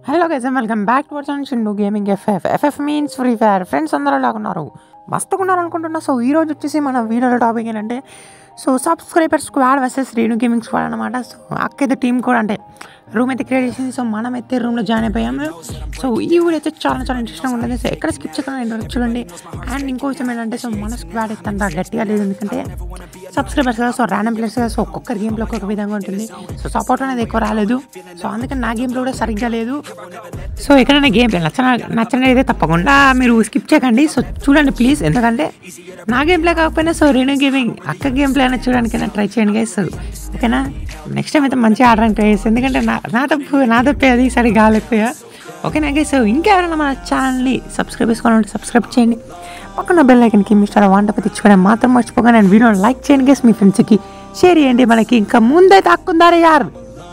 Hello guys welcome back to version షిండు gaming FF FF means free fire friends అందరూ ఎలా ఉన్నారు మస్తుగా ఉన్నారు అనుకుంటున్నా సో ఈ రోజు వచ్చేసి మన వీడియోలో టాపిక్ ఏంటంటే so subscriber squad versus Renu gaming squad అనమాట సో అక్కైతే టీం కూడా అంటే రూమ్ అయితే క్రియేట్ చేసింది సో మనం అయితే రూమ్లో జాయిన్ అయిపోయాము సో ఈ వీడియో అయితే చాలా చాలా ఇంట్రెస్టింగ్ ఉంటుంది సో ఎక్కడ స్కిప్ చేయకుండా చూడండి అండ్ ఇంకో విషయం ఏంటంటే సో మన స్క్వాడ్ అయితే అంత గట్టిగా లేదు ఎందుకంటే సబ్స్క్రైబర్స్ కదా సో ర్యాండమ్ ప్లేయర్స్ కదా సో ఒక్కొక్క గేమ్లో ఒక్కొక్క విధంగా ఉంటుంది సో సపోర్ట్ అనేది ఎక్కువ రాలేదు సో అందుకని నా గేమ్లో కూడా సరిగ్గా లేదు సో ఎక్కడైనా గేమ్ ప్లే నచ్చన నచ్చని అయితే తప్పకుండా మీరు స్కిప్ చేయకండి సో చూడండి ప్లీజ్ ఎందుకంటే నా గేమ్ ప్లే కాకపోయినా సో రేణు గేమింగ్ అక్క గేమ్ ప్లే అనేది చూడడానికైనా ట్రై చేయండి గైస్ సో ఓకేనా నెక్స్ట్ టైం అయితే మంచిగా ఆడడానికి ట్రై చేస్తాను ఎందుకంటే నా నా తప్పు నా తప్పే అది సరిగ్గా కాలేకపోయా ఓకేనా గైస్ సో ఇంకెవరైనా మన ఛానల్ని సబ్స్క్రైబ్ చేసుకోవాలంటే సబ్స్క్రైబ్ చేయండి పక్కన బెల్ ఐకన్కి మిస్టర్ వంట తెచ్చుకోవడం మాత్రం మర్చిపోగా నేను వీడియోని లైక్ చేయండి గైస్ మీ ఫ్రెండ్స్కి షేర్ చేయండి మనకి ఇంకా ముందైతే హక్కుందారే యార్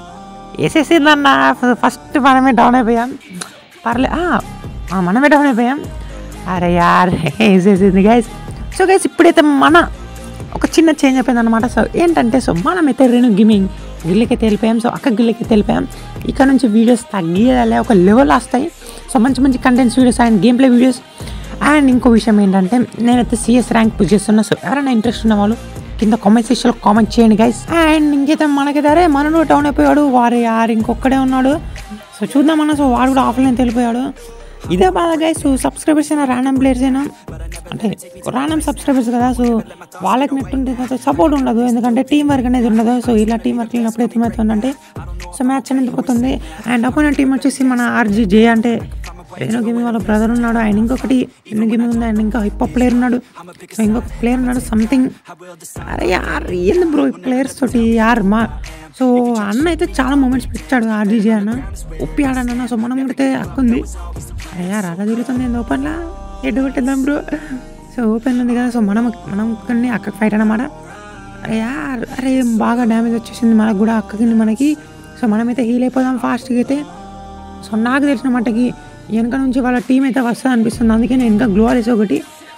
వేసేసిందన్న ఫస్ట్ మనమే డౌన్ అయిపోయాం పర్లే ఆ, ఆ, మనమే డౌన్ అయిపోయాం అరే యార్ వేసేసింది గైస్ సో గైస్ ఇప్పుడైతే మన ఒక చిన్న చేంజ్ అయిపోయింది అనమాట సో ఏంటంటే సో మనమైతే రెండు గేమింగ్ గిల్లకైతే వెళ్ళిపోయాం సో అక్క గిల్లకైతే వెళ్ళిపోయాం ఇక్కడ నుంచి వీడియోస్ తగ్గియాలి ఒక లెవెల్ వస్తాయి సో మంచి మంచి contents videos and game play videos and ఇంకో విషయం ఏంటంటే నేనైతే సిఎస్ ర్యాంక్ పుష్ చేస్తున్నా సో ఎవరైనా ఇంట్రెస్ట్ ఉన్న వాళ్ళు కింద కామెంట్ సెక్షన్లో కామెంట్ చేయండి గైస్ అండ్ ఇంకైతే మనకైతే అరే మనడు డౌన్ అయిపోయాడు వారు యారు ఇంకొక్కడే ఉన్నాడు సో చూద్దామన్నా సో వాడు కూడా ఆఫ్లైన్ వెళ్ళిపోయాడు ఇదే బాధ గైస్ సబ్స్క్రైబర్స్ అయినా ర్యాండమ్ ప్లేయర్స్ అయినా అంటే ర్యాండమ్ సబ్స్క్రైబర్స్ కదా సో వాళ్ళకి నెట్ ఉంటుంది సపోర్ట్ ఉండదు ఎందుకంటే టీం వర్క్ అనేది ఉండదు సో ఇలా టీం వర్క్ లేనప్పుడు అయితే ఏమవుతుందంటే సో మ్యాచ్ అనేది పోతుంది అండ్ అపోయిన టీం వచ్చేసి మన ఆర్జీ జే అంటే ఏదో గేమింగ్ వాళ్ళ బ్రదర్ ఉన్నాడు ఆయన ఇంకొకటి ఎన్నో గేమింగ్ ఉంది ఆయన ఇంకా హిప్ ప్లేయర్ ఉన్నాడు సో ఇంకొక ప్లేయర్ ఉన్నాడు సంథింగ్ అరే యార్ ఏంది బ్రో ఈ ప్లేయర్స్ తోటి యార్ మా సో అన్న అయితే చాలా మూమెంట్స్ పెట్టాడు ఆర్జీజే అన్న ఉప్పి ఆడన్న సో మనం కొడితే హక్కుంది అరే యార్ అలా తిరుగుతుంది ఏంది ఓపెన్లా ఎడ్డు కొట్టేద్దాం బ్రో సో ఓపెన్ ఉంది కదా సో మనం మనం కొన్ని అక్క ఫైట్ అన్నమాట అరే యార్ అరే బాగా డ్యామేజ్ వచ్చేసింది మనకు కూడా అక్కకి మనకి సో మనమైతే హీల్ అయిపోదాం ఫాస్ట్గా అయితే సో నాకు తెలిసిన మట్టుకి వెనక నుంచి వాళ్ళ టీం అయితే వస్తుంది అనిపిస్తుంది అందుకే నేను ఇంకా గ్లోరీస్ ఒకటి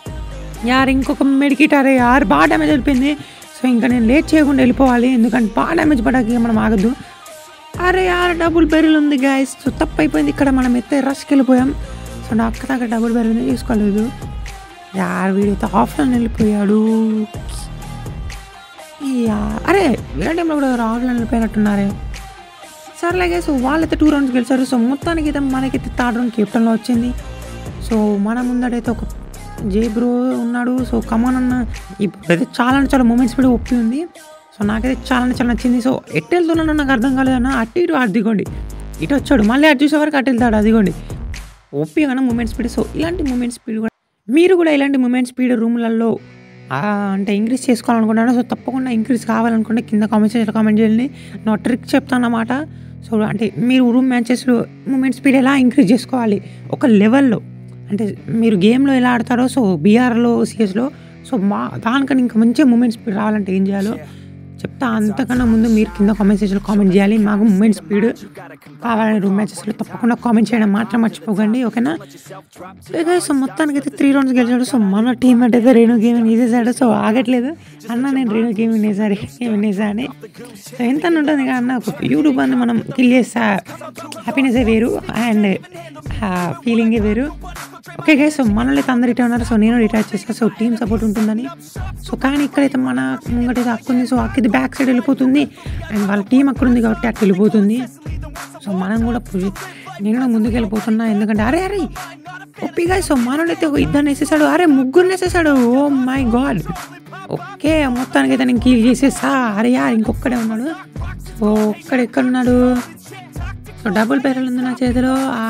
యార్ ఇంకొక మెడికిట్ అరే యార్ బాగా డ్యామేజ్ అయిపోయింది సో ఇంకా నేను లేట్ చేయకుండా వెళ్ళిపోవాలి ఎందుకంటే బాగా డ్యామేజ్ పడక మనం ఆగద్దు అరే యార్ డబుల్ బెర్రీలు ఉంది గాయస్ సో తప్పు అయిపోయింది ఇక్కడ మనం ఎత్తే రష్కి వెళ్ళిపోయాం సో నా అక్క దాకా డబుల్ బెర్రీలు ఉంది చూసుకోలేదు యార్ వీడైతే ఆఫ్లైన్ వెళ్ళిపోయాడు యా- అరే వేరే టైంలో కూడా ఆఫ్లైన్ వెళ్ళిపోయినట్టున్నారే సర్లే సో వాళ్ళైతే టూ రౌండ్స్ గెలిచారు సో మొత్తానికి అయితే మనకైతే థర్డ్ రౌండ్ కెప్టెన్లో వచ్చింది సో మన ముందడైతే ఒక జే బ్రో ఉన్నాడు సో కమాన్ అన్న ఇప్పుడైతే చాలా అంటే చాలా మూమెంట్స్ కూడా ఒప్పి ఉంది సో నాకైతే చాలా అంటే చాలా నచ్చింది సో ఎట్టు వెళ్తున్నాడో నాకు అర్థం కాలేదన్న అటు ఇటు అదిగోండి ఇటు వచ్చాడు మళ్ళీ అటు చూసే వరకు అటు వెళ్తాడు అదిగోండి ఒప్పి కానీ మూమెంట్ స్పీడ్ సో ఇలాంటి మూమెంట్ స్పీడ్ కూడా మీరు కూడా ఇలాంటి మూమెంట్ స్పీడ్ రూమ్లలో అంటే ఇంక్రీజ్ చేసుకోవాలనుకుంటున్నాను సో తప్పకుండా ఇంక్రీజ్ కావాలనుకుంటే కింద కామెంట్ సెక్షన్లో కామెంట్ చేయండి నా ట్రిక్ చెప్తాను అన్నమాట సో అంటే మీరు రూమ్ మ్యాచెస్లో మూమెంట్ స్పీడ్ ఎలా ఇంక్రీజ్ చేసుకోవాలి ఒక లెవెల్లో అంటే మీరు గేమ్లో ఎలా ఆడతారో సో బీఆర్లో సిఎస్లో సో మా దానికన్నా ఇంకా మంచిగా మూమెంట్ స్పీడ్ రావాలంటే ఏం చేయాలో చెప్తా అంతకన్నా ముందు మీరు కింద కామెంట్ సెక్షన్లో కామెంట్ చేయాలి మాకు మూమెంట్ స్పీడ్ కావాలని రూమ్ మ్యాచెస్లో తప్పకుండా కామెంట్ చేయడం మాత్రం మర్చిపోకండి ఓకేనా ఇక సో మొత్తానికి అయితే త్రీ రౌండ్స్ గెలిచాడు సో మన టీం అంటే అయితే రేణు గేమింగ్ వేసేసాడు సో ఆగట్లేదు అన్న నేను రేణు గేమింగ్ వేసారి గేమింగ్ వేసా అని సో ఎంత అని ఉంటుంది కదా అన్న ఒక యూట్యూబ్ అని మనం కిల్ చేస్తా హ్యాపీనెస్ వేరు అండ్ ఫీలింగే వేరు ఓకే గే సో మనలో అయితే అందరు ఇటే ఉన్నారు సో నేను రిటైర్ చేస్తాను సో టీం సపోర్ట్ ఉంటుందని సో కానీ ఇక్కడైతే మన ముంగటైతే అక్కుంది సో అక్కది బ్యాక్ సైడ్ వెళ్ళిపోతుంది అండ్ వాళ్ళ టీం అక్కడ ఉంది కాబట్టి అక్కడ వెళ్ళిపోతుంది సో మనం కూడా పుష్- నేను కూడా ముందుకు వెళ్ళిపోతున్నా ఎందుకంటే అరే అరే ఒప్పిగా సో మనోడైతే ఒక ఇద్దరిని వేసేసాడు అరే ముగ్గురిని వేసేసాడు ఓ మై గాడ్ ఓకే మొత్తానికి అయితే నేను కీల్ చేసేసా అరే యార్ ఇంకొక్కడే ఉన్నాడు సో ఒక్కడ ఎక్కడ ఉన్నాడు సో డబుల్ పేర్లు ఉంది నా చేతిలో ఆ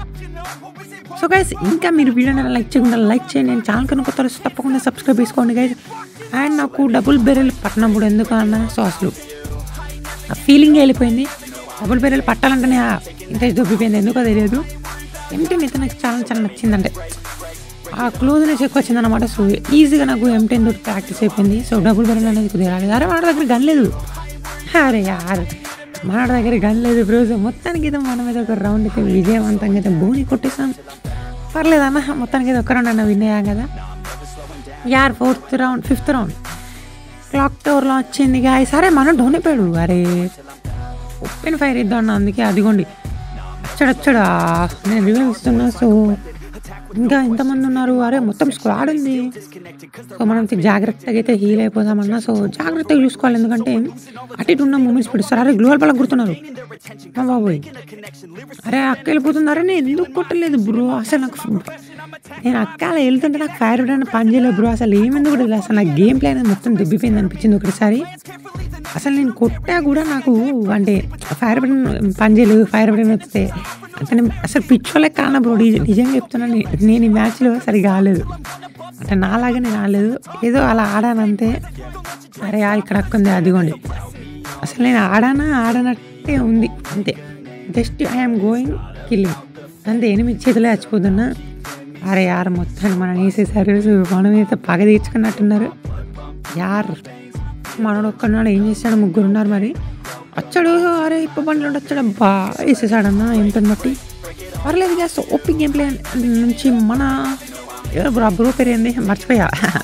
సో గైస్ ఇంకా మీరు వీడియోని లైక్ చేయకుండా లైక్ చేయండి నేను ఛానల్ కనుక కొత్త వస్తే తప్పకుండా సబ్స్క్రైబ్ చేసుకోండి గైస్ అండ్ నాకు డబుల్ బెర్రెల్ పట్టినప్పుడు ఎందుకు అన్న సో అసలు ఆ ఫీలింగ్ వెళ్ళిపోయింది డబుల్ బెర్రెల్ పట్టాలంటేనే ఇంట్రెస్ట్ దొబ్బిపోయింది ఎందుకో తెలియదు ఎంటెన్ అయితే నాకు చాలా చాలా నచ్చిందంటే ఆ క్లోజ్నెస్ ఎక్కువ వచ్చిందన్నమాట సో ఈజీగా నాకు ఎంటెన్ తోటి ప్రాక్టీస్ అయిపోయింది సో డబుల్ బెర్రెల్ అనేది కొద్దిగా రాలేదు అరే మన దగ్గర గన్ లేదు అరే యార్ మన దగ్గర గన్ లేదు బ్రో సో మొత్తానికి అయితే మనం అయితే ఒక రౌండ్ అయితే విజయవంతంగా అయితే బోని కొట్టేసాం పర్లేదు అన్న మొత్తానికి అయితే ఒక రౌండ్ అన్న విన్ అయ్యాం కదా యార్ fourth round fifth round clock టవర్లో వచ్చింది గాయ సరే మనం డౌన్ అయిపోయాడు అరే ఓపెన్ ఫైర్ ఇద్దాం అన్న అందుకే అదిగోండి వచ్చాడు వచ్చాడు ఆ, నేను రివ్యూ ఇస్తున్నా సో ఇంకా ఎంతమంది ఉన్నారు అరే మొత్తం స్క్వాడ్ ఉంది సో మనం అయితే జాగ్రత్తగా అయితే హీల్ అయిపోదామన్నా సో జాగ్రత్తగా చూసుకోవాలి ఎందుకంటే అటు ఇటు ఉన్న మూమెంట్స్ పిడుస్తారు అరే గ్లోవల్ పళ్ళకి గుర్తున్నారు మా బాబోయ్ అరే అక్క వెళ్ళిపోతుంది అరే నేను ఎందుకు కొట్టలేదు బ్రో అసలు నాకు నేను అక్క అలా వెళ్తుంటే నాకు ఫైర్ బ్రాండ్ పని చేయలేదు బ్రో అసలు ఏమెందుకు కూడా తెలియదు. అసలు నా గేమ్ ప్లే అనేది మొత్తం దెబ్బిపోయింది అనిపించింది ఒకటిసారి అసలు నేను కొట్టా కూడా నాకు అంటే ఫైర్ బ్రాండ్ పని చేయలేదు ఫైర్ బ్రాండ్ వస్తే అంటే నేను అసలు పిచ్చోలే కాన బ్రో నిజ- నిజంగా చెప్తున్నాను నే- నేను ఈ మ్యాచ్లో సరిగా ఆడలేదు అంటే నాలాగా నేను ఆడలేదు ఏదో అలా ఆడాను అంతే అరే ఆ ఇక్కడ అక్క ఉంది అదిగోండి అసలు నేను ఆడానా ఆడనట్టే ఉంది అంతే జస్ట్ ఐఎమ్ గోయింగ్ కిల్లింగ్ అంతే ఎనిమిది చేతులే చచ్చిపోతున్నా అరే యార్ మొత్తాన్ని మనం వేసేసారు సో మనం అయితే పగ తీర్చుకున్నట్టున్నారు యార్ మనోడు ఒక్కడున్నాడు ఏం చేస్తాడు ముగ్గురు ఉన్నారు మరి వచ్చాడు అరే ఇప్ప బండ్లు వచ్చాడు బా వేసేసాడన్న ఎంతని బట్టి పర్లేదు గ్యాస్ ఓపిక్ గేమ్ ప్లే నుంచి మన ఎవరు బ్రో బ్రో పేరు ఏంది మర్చిపోయా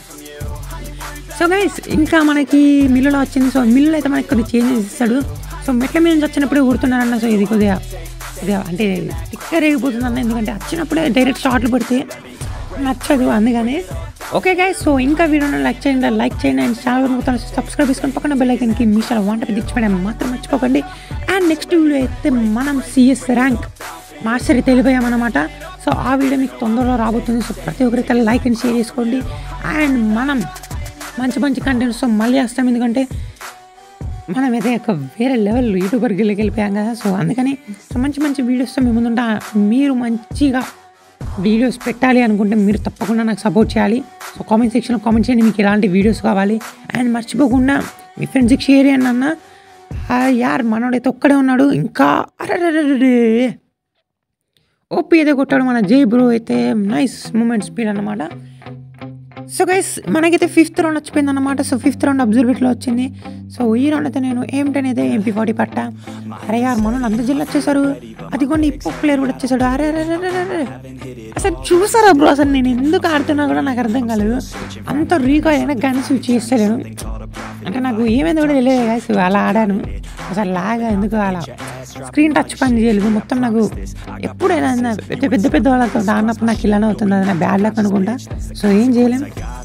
సో గైస్ ఇంకా మనకి మిల్లులో వచ్చింది సో మిల్లులో అయితే మనకి కొద్దిగా చేంజ్ ఇస్తాడు సో మెట్ల మీద నుంచి వచ్చినప్పుడే గుర్తున్నారన్న సో ఇది కొద్దిగా కొద్దిగా అంటే టిక్కర్ రేగిపోతుంది అన్న ఎందుకంటే వచ్చినప్పుడే డైరెక్ట్ షార్ట్లు పడితే నచ్చదు అందుకని ఓకే గైస్ సో ఇంకా వీడియోని లైక్ చేయండి లైక్ చేయండి అండ్ ఛానల్ మొత్తం సబ్స్క్రైబ్ చేసుకొని పక్కన బెల్ ఐకన్కి మీ చాలా వంట తెచ్చిపోయడం మాత్రం మర్చిపోకండి అండ్ నెక్స్ట్ వీడియో అయితే మనం సిఎస్ ర్యాంక్ మాస్టర్ అయితే వెళ్ళిపోయామన్నమాట సో ఆ వీడియో మీకు తొందరలో రాబోతుంది సో ప్రతి ఒక్కరైతే లైక్ అండ్ షేర్ చేసుకోండి అండ్ మనం మంచి మంచి కంటెంట్స్తో మళ్ళీ వస్తాం ఎందుకంటే మనం అయితే ఒక వేరే లెవెల్ యూట్యూబర్కి వెళ్ళిపోయాం కదా సో అందుకని సో మంచి మంచి వీడియోస్తో మీ ముందుంటా మీరు మంచిగా వీడియోస్ పెట్టాలి అనుకుంటే మీరు తప్పకుండా నాకు సపోర్ట్ చేయాలి సో కామెంట్ సెక్షన్లో కామెంట్ చేయండి మీకు ఎలాంటి వీడియోస్ కావాలి అండ్ మర్చిపోకుండా మీ ఫ్రెండ్స్కి షేర్ చేయండి అన్న ఆ, యార్ మనోడైతే ఒక్కడే ఉన్నాడు ఇంకా అరే ఓపీ అయితే కొట్టాడు మన జై బ్రో అయితే నైస్ మూమెంట్ స్పీడ్ అన్నమాట సో గైస్ మనకైతే ఫిఫ్త్ రౌండ్ వచ్చిపోయింది అనమాట సో ఫిఫ్త్ రౌండ్ అబ్జర్వేట్లో వచ్చింది సో ఈ రౌండ్ అయితే నేను ఏమిటని అయితే ఎంపీ ఫార్టీ పట్టా అరే యార్ మనం అందరు జిల్లా వచ్చేసారు అదిగోండి ఇప్పుడు ప్లేయర్ కూడా వచ్చేసాడు అరే అరే అరే అరే, అరే అసలు చూసారా బ్రో అసలు నేను ఎందుకు ఆడుతున్నా కూడా నాకు అర్థం కాలేదు అంత రీకా అయినా గన్ స్విచ్ చేస్తలేను అంటే నాకు ఏమైంది కూడా తెలియదు guys. అలా ఆడాను అసలు లాగా ఎందుకు అలా స్క్రీన్ టచ్ పని చేయలేదు మొత్తం నాకు ఎప్పుడైనా నా పెద్ద పెద్ద పెద్ద వాళ్ళతో ఆడినప్పుడు నాకు ఇలానే అవుతుంది అది నా బ్యాడ్ లక్ అనుకుంటా సో ఏం చేయలేం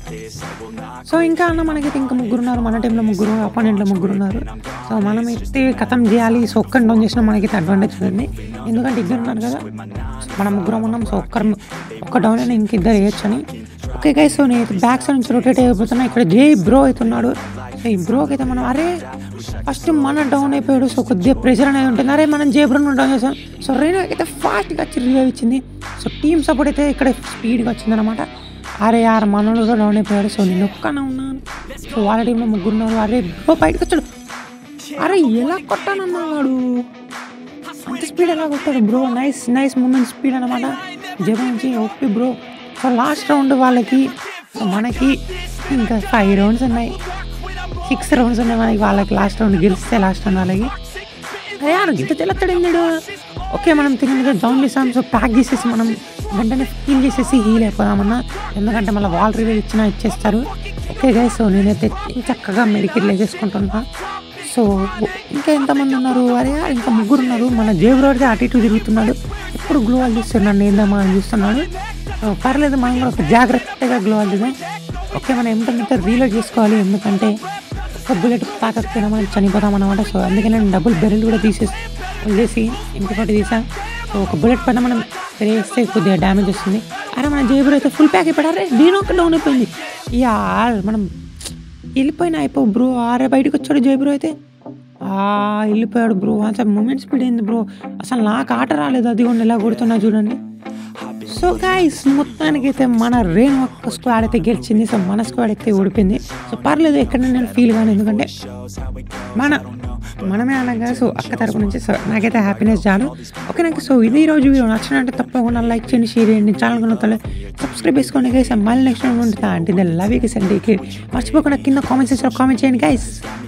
సో ఇంకా అన్న మనకైతే ఇంకా ముగ్గురు ఉన్నారు మన టీంలో ముగ్గురు అపోనెంట్లో ముగ్గురు ఉన్నారు సో మనం అయితే కథం చేయాలి సో ఒక్కరిని డౌన్ చేసినా మనకైతే అడ్వాంటేజ్ ఉంది ఎందుకంటే ఇద్దరు ఉన్నారు కదా సో మనం ముగ్గురం ఉన్నాం సో ఒక్కరు ఒక్క డౌన్ అయినా ఇంకిద్దరు వేయచ్చు అని ఓకే గైస్ సో నేను బ్యాక్ సైడ్ నుంచి రొటేట్ అయిపోతున్నా ఇక్కడ జే బ్రో అయితే ఉన్నాడు సో ఈ బ్రోకి అయితే మనం అరే ఫస్ట్ మన డౌన్ అయిపోయాడు సో కొద్దిగా ప్రెషర్ అనేది ఉంటుంది అరే మనం జే బ్రోను డౌన్ చేసాం సో రేణు అయితే ఫాస్ట్గా వచ్చి రివైవ్ ఇచ్చింది సో టీమ్ సపోర్ట్ అయితే ఇక్కడ స్పీడ్గా వచ్చిందనమాట అరే యార్ మనోడు కూడా డౌన్ అయిపోయాడు సో నేను ఒక్కనే ఉన్నాను సో వాళ్ళ టీంలో ముగ్గురు ఉన్నారు అరే బ్రో బయటకు వచ్చాడు అరే ఎలా కొట్టానన్నా వాడు అంత స్పీడ్ ఎలా కొట్టాడు bro nice nice moment speed అనమాట జగన్ నుంచి okay bro so last round వాళ్ళకి సో మనకి ఇంకా ఫైవ్ రౌండ్స్ ఉన్నాయి సిక్స్ రౌండ్స్ ఉన్నాయి మనకి వాళ్ళకి లాస్ట్ రౌండ్ గెలిస్తే లాస్ట్ రౌండ్ వాళ్ళకి అరే యారు ఇంత తెల్లతాడు ఏంటాడు ఓకే మనం తిరిగి డౌన్ చేసాం సో ప్యాక్ చేసేసి మనం వెంటనే హీల్ చేసేసి హీల్ అయిపోదామన్నా ఎందుకంటే మళ్ళీ వాల్ రివే ఇచ్చినా ఇచ్చేస్తారు ఓకే గా సో నేనైతే చక్కగా మెడికెట్ వేసేసుకుంటున్నా సో ఇంకా ఎంతమంది ఉన్నారు అరే యార్ ఇంకా ముగ్గురు ఉన్నారు మన జేబురోడ్కి అటు ఇటు తిరుగుతున్నాడు ఎప్పుడు గ్లోవాల్ చూస్తున్నాడు ఏందమ్మా అని చూస్తున్నాడు సో పర్లేదు మనం కూడా ఒక జాగ్రత్తగా గ్లోవాల్ దిగాం ఓకే మనం ఎంతంటే రీలోడ్ చేసుకోవాలి ఎందుకంటే ఒక బుల్లెట్ తాకపోయినా మనం చనిపోతాం అనమాట సో అందుకే నేను డబుల్ బెరెల్ కూడా తీసేసి వదిలేసి ఇంకొకటి తీసా సో ఒక బుల్లెట్ పైన మనం వేస్తే కొద్దిగా డ్యామేజ్ వస్తుంది అరే మన జేబులో అయితే ఫుల్ ప్యాక్ అయిపోయాడు అరే దీని ఒక డౌన్ అయిపోయింది యా మనం వెళ్ళిపోయినా అయిపో బ్రో ఆరే బయటకు వచ్చాడు జయబ్రో అయితే ఆ వెళ్ళిపోయాడు బ్రో అసలు మూమెంట్ స్పీడ్ ఏంది బ్రో అసలు నాకు ఆట రాలేదు అది కూడా ఎలా కొడుతున్నా చూడండి సో గాయస్ మొత్తానికి అయితే మన రేణు ఒక్క స్క్వాడ్ అయితే గెలిచింది సో మన స్క్వాడ్ అయితే ఓడిపోయింది సో పర్లేదు ఎక్కడ నేను ఫీల్ కాను ఎందుకంటే మన మనమే అనగా సో అక్క తరపు నుంచి సో నాకైతే హ్యాపీనెస్ చాలు ఓకే నాకు సో ఇది ఈ రోజు వీడియో నచ్చినట్టు తప్పకుండా లైక్ చేయండి షేర్ చేయండి ఛానల్ కొనుక్కోలే సబ్స్క్రైబ్ చేసుకోండి గైస్ మళ్ళీ నెక్స్ట్ ఉంటుంది అంటే లవ్ యూ గైస్ అండి మర్చిపోకుండా కింద కామెంట్ సెక్షన్లో కామెంట్ చేయండి గైస్